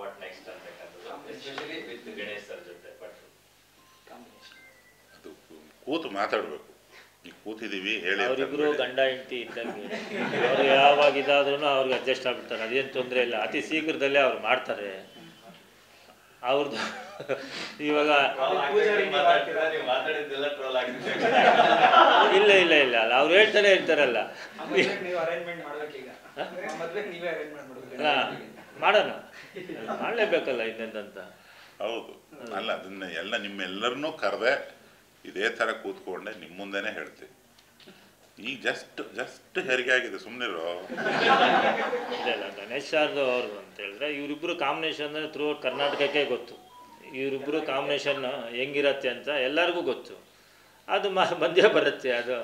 What next ಅಂತಕ್ಕಂಥದ್ದು especially with Ganesh sir ಜೊತೆ but combination ಅದು ಕೂತು ಮಾತಾಡಬೇಕು ಈಗ ಕೂತಿದ್ದೀವಿ ಹೇಳಿ ಅಂತ ಅವರಿಬ್ರು ಅಂದ್ಬೇಡಿ. ಗಂಡ ಹೆಂಡತಿ ಇದ್ದಂಗೆ ಅವ್ರು ಯಾವಾಗ ಇದಾದ್ರೂ ಅವ್ರಿಗೆ ಅಡ್ಜಸ್ಟ್ ಆಗ್ಬಿಡ್ತಾರೆ ಅದೇನು ತೊಂದರೆ ಇಲ್ಲ ಅತಿ ಶೀಘ್ರದಲ್ಲೇ ಅವ್ರು ಮಾಡ್ತಾರೆ ಅವ್ರದ್ದು ಇವಾಗ ಮಾತಾಡ್ತೀರಾ ನೀವು ಮಾತಾಡಿದ್ದೆಲ್ಲ ಟ್ರೋಲ್ ಆಗ್ತಿದೆ ಇಲ್ಲ ಇಲ್ಲ ಇಲ್ಲ ಅಲ್ಲ ಅವ್ರು ಹೇಳ್ತಾನೆ ಇರ್ತಾರಲ್ಲ ನೀವು ಅರೇಂಜ್ಮೆಂಟ್ ಮಾಡ್ಬೇಕೀಗ ಮದ್ವೆಗೆ ನೀವೇ ಅರೇಂಜ್ ಮಾಡ್ಬಿಡ್ಬೇಕು ಅಲ್ಲ ಮಾಡೋಣ ಮಾಡಲೇಬೇಕಲ್ಲ ಇನ್ನೆಂದಂತ ಹೌದು ಅಲ್ಲ ಅದನ್ನ ಎಲ್ಲ ನಿಮ್ಮೆಲ್ಲರನ್ನೂ ಕರೆದೆ ಇದೇ ಥರ ಕೂತ್ಕೊಂಡೆ ನಿಮ್ಮ ಮುಂದೆನೇ ಹೇಳ್ತೀವಿ ಈಗ ಜಸ್ಟ್ ಜಸ್ಟ್ ಹೆರಿಗೆ ಆಗಿದೆ ಸುಮ್ಮನಿರೋ ಇಲ್ಲ ಇಲ್ಲ ಗಣೇಶ್ ಶಾರ್ದು ಅವರು ಅಂತ ಹೇಳಿದ್ರೆ ಇವರಿಬ್ಬರು ಕಾಂಬಿನೇಷನ್ ಅಂದರೆ ಥ್ರೂ ಔಟ್ ಕರ್ನಾಟಕಕ್ಕೆ ಗೊತ್ತು ಇವರಿಬ್ಬರು ಕಾಂಬಿನೇಷನ್ ಹೆಂಗಿರತ್ತೆ ಅಂತ ಎಲ್ಲರಿಗೂ ಗೊತ್ತು ಅದು ಮ ಬಂದೇ ಬರುತ್ತೆ ಅದು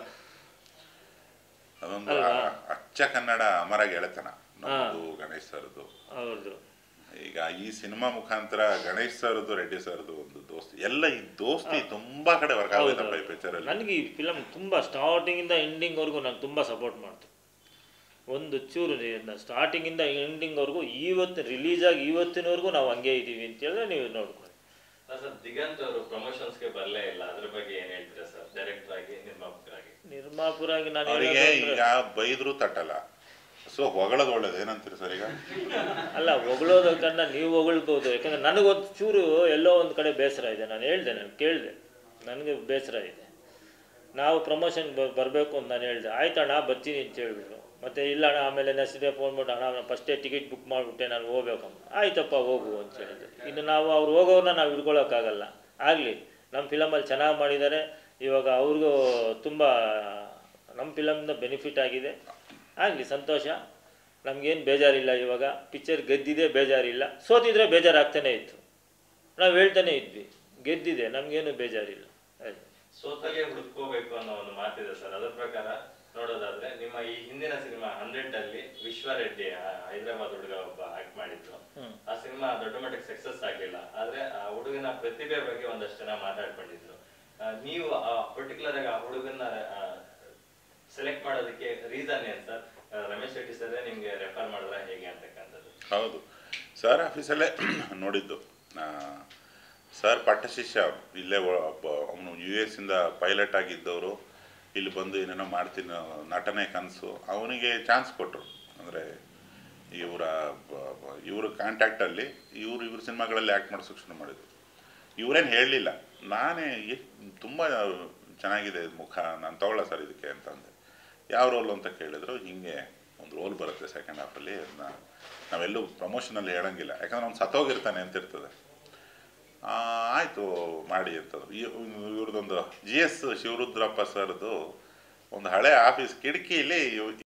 ಅದೊಂದು ಅಲ್ವಾ? ಆ- ಅಚ್ಚ ಕನ್ನಡ ಅಮರ ಗೆಳೆತನ ನಮ್ಮದು ಗಣೇಶ್ ಸರ್ದು ಅವ್ರದ್ದು ಈಗ ಈ ಸಿನಿಮಾ ಮುಖಾಂತರ ಗಣೇಶ್ ಸರ್ದು ರೆಡ್ಡಿ ಸರ್ದು ಒಂದು ದೋಸ್ತಿ ಎಲ್ಲ ಈ ದೋಸ್ತಿ ತುಂಬಾ ಕಡೆ ವರ್ಕ್ ಆಗೋದಪ್ಪ ಈ ಪಿಕ್ಚರ್ ಅಲ್ಲಿ ನನಗೆ ಈ ಫಿಲಮ್ ತುಂಬ ಸ್ಟಾರ್ಟಿಂಗಿಂದ ಎಂಡಿಂಗ್ವರೆಗೂ ನಂಗೆ ತುಂಬ ಸಪೋರ್ಟ್ ಮಾಡ್ತು ಒಂದು ಚೂರು ಸ್ಟಾರ್ಟಿಂಗಿಂದ ಎಂಡಿಂಗ್ವರೆಗೂ ಇವತ್ತು ರಿಲೀಸ್ ಆಗಿ ಇವತ್ತಿನವರೆಗೂ ನಾವು ಹಂಗೆ ಇದ್ದೀವಿ ಅಂತ ಹೇಳಿದ್ರೆ ನೀವು ನೋಡ್ಕೊಳ್ಳಿ ಸರ್ ದಿಗಂತ್ ಅವರು ಪ್ರಮೋಷನ್ಸ್ಗೆ ಬರಲೇ ಇಲ್ಲ ಅದ್ರ ಬಗ್ಗೆ ಏನ್ ಹೇಳ್ತೀರಾ ಸರ್ ಡೈರೆಕ್ಟರ್ ಆಗಿ ನಿರ್ಮಾಪಕರಾಗಿ ನಿರ್ಮಾಪುರಾಗಿ ನಾನು ಅವರಿಗೆ ಹೇಳೋದು ಅಂದ್ರೆ- ಈಗ ಬೈದ್ರು ತಟ್ಟಲ್ಲ ಸೊ ಹೊಗಳೋದು ಒಳ್ಳೇದು ಏನಂತೀರಿ ಸರ್ ಈಗ ಅಲ್ಲ ಹೊಗಳೋದಕ್ಕನ್ನ ನೀವು ಹೊಗಳ್ಬೋದು ಯಾಕಂದ್ರೆ ನನಗೊಂದು ಚೂರು ಎಲ್ಲೋ ಒಂದು ಕಡೆ ಬೇಸರ ಇದೆ ನಾನು ಹೇಳ್ದೆ ನಾನು ಕೇಳಿದೆ ನನಗೆ ಬೇಸರ ಇದೆ ನಾವು ಪ್ರಮೋಷನ್ ಬರಬೇಕು ಅಂತ ನಾನು ಹೇಳಿದೆ ಆಯ್ತಣ್ಣ ಬರ್ತೀನಿ ಅಂತ ಹೇಳ್ಬಿಟ್ರು ಮತ್ತೆ ಇಲ್ಲ ಅಣ್ಣ ಆಮೇಲೆ ನೆಕ್ಸ್ಟ್ ಡೇ ಫೋನ್ ಮಾಡಿ ಅಣ್ಣ ನಾನು ಫಸ್ಟೇ ಟಿಕೆಟ್ ಬುಕ್ ಮಾಡಿಬಿಟ್ಟೆ ನಾನು ಹೋಗ್ಬೇಕಮ್ಮ ಆಯ್ತಪ್ಪ ಹೋಗು ಅಂತ ಹೇಳಿದೆ ಇನ್ನು ನಾವು ಅವ್ರು ಹೋಗೋರನ್ನ ನಾವು ಹಿಡ್ಕೊಳಕ್ಕಾಗಲ್ಲ ಆಗಲಿ ನಮ್ಮ ಫಿಲಮಲ್ಲಿ ಚೆನ್ನಾಗಿ ಮಾಡಿದ್ದಾರೆ ಇವಾಗ ಅವ್ರಿಗೂ ತುಂಬ ನಮ್ಮ ಫಿಲಮ್ನ ಬೆನಿಫಿಟ್ ಆಗಿದೆ ಆಗಲಿ ಸಂತೋಷ ನಮಗೇನು ಬೇಜಾರಿಲ್ಲ ಇವಾಗ ಪಿಕ್ಚರ್ ಗೆದ್ದಿದೆ ಬೇಜಾರಿಲ್ಲ ಸೋತಿದ್ರೆ ಬೇಜಾರಾಗ್ತಾನೆ ಇತ್ತು ನಾವು ಹೇಳ್ತಾನೆ ಇದ್ವಿ ಗೆದ್ದಿದೆ ನಮಗೇನು ಬೇಜಾರಿಲ್ಲ ಆಯ್ತು. ಸೋತಲ್ಲೇ ಹುಡುಕೋಬೇಕು ಅನ್ನೋ ಒಂದು ಮಾತಿದೆ ಸರ್ ಅದ್ರ ಪ್ರಕಾರ ನೋಡೋದಾದ್ರೆ ನಿಮ್ಮ ಈ ಹಿಂದಿನ ಸಿನಿಮಾ ಹಂಡ್ರೆಡ್ ಅಲ್ಲಿ ವಿಶ್ವರೆಡ್ಡಿ ಆ ಹೈದರಾಬಾದ್ ಹುಡುಗ ಒಬ್ಬ ಆಕ್ಟ್ ಮಾಡಿದ್ರು ಹ್ಮ್. ಆ ಸಿನಿಮಾ ದೊಡ್ಡ ಮಟ್ಟಕ್ಕೆ ಸಕ್ಸಸ್ ಆಗ್ಲಿಲ್ಲ ಆದ್ರೆ ಆ ಹುಡುಗನ ಪ್ರತಿಭೆ ಬಗ್ಗೆ ಒಂದಷ್ಟು ಜನ ಮಾತಾಡ್ಕೊಂಡಿದ್ರು ಆ, ನೀವು ಆ ಪರ್ಟಿಕ್ಯುಲರ್ ಆಗಿ ಆ ಹುಡುಗನ ಸೆಲೆಕ್ಟ್ ಮಾಡೋದಕ್ಕೆ ರೀಸನ್ ಏನ್ ಸರ್ ರಮೇಶ್ ಶೆಟ್ಟಿ ಸರ್ ನಿಮ್ಗೆ ರೆಫರ್ ಮಾಡಿದ್ರ ಹೇಗೆ ಅಂತಕ್ಕಂಥದ್ದು ಹೌದು ಸರ್ ಆಫೀಸಲ್ಲೇ ನೋಡಿದ್ದು ಆ, ಸರ್ ಪಟ್ಟಶಿಷ್ಯ ಅವ್ರು ಇಲ್ಲೇ ಅವನು ಯು ಎಸ್ ಇಂದ ಪೈಲಟ್ ಆಗಿದ್ದವರು ಇಲ್ಲಿ ಬಂದು ಏನೇನೋ ಮಾಡ್ತೀನಿ ನಟನೆ ಕನಸು ಅವನಿಗೆ ಚಾನ್ಸ್ ಕೊಟ್ಟರು ಅಂದರೆ ಇವರ ಇವ್ರ ಕಾಂಟ್ಯಾಕ್ಟಲ್ಲಿ ಇವ್ರು ಇವ್ರ ಸಿನಿಮಾಗಳಲ್ಲಿ ಆ್ಯಕ್ಟ್ ಮಾಡಿಸೋಕೆ ಶುರು ಮಾಡಿದ್ರು ಇವರೇನು ಹೇಳಲಿಲ್ಲ ನಾನೇ ತುಂಬ ಚೆನ್ನಾಗಿದೆ ಮುಖ ನಾನು ತಗೊಳ್ಳ ಸರ್ ಇದಕ್ಕೆ ಅಂತಂದೆ ಯಾವ ರೋಲ್ ಅಂತ ಕೇಳಿದ್ರು ಹಿಂಗೆ ಒಂದು ರೋಲ್ ಬರುತ್ತೆ ಸೆಕೆಂಡ್ ಹಾಫಲ್ಲಿ ಅದನ್ನ ನಾವೆಲ್ಲೂ ಪ್ರಮೋಷನಲ್ಲಿ ಹೇಳಂಗಿಲ್ಲ ಯಾಕಂದ್ರೆ ಅವ್ನು ಸತ್ತೋಗಿರ್ತಾನೆ ಅಂತ ಇರ್ತದೆ ಆ, ಆಯ್ತು ಮಾಡಿ ಅಂತಂದ್ರು ಇವ್ರದ್ದೊಂದು ಜಿ ಎಸ್ ಶಿವರುದ್ರಪ್ಪ ಸರ್ದು ಒಂದು ಹಳೆ ಆಫೀಸ್ ಕಿಟಕಿಯಲ್ಲಿ ಇವ್-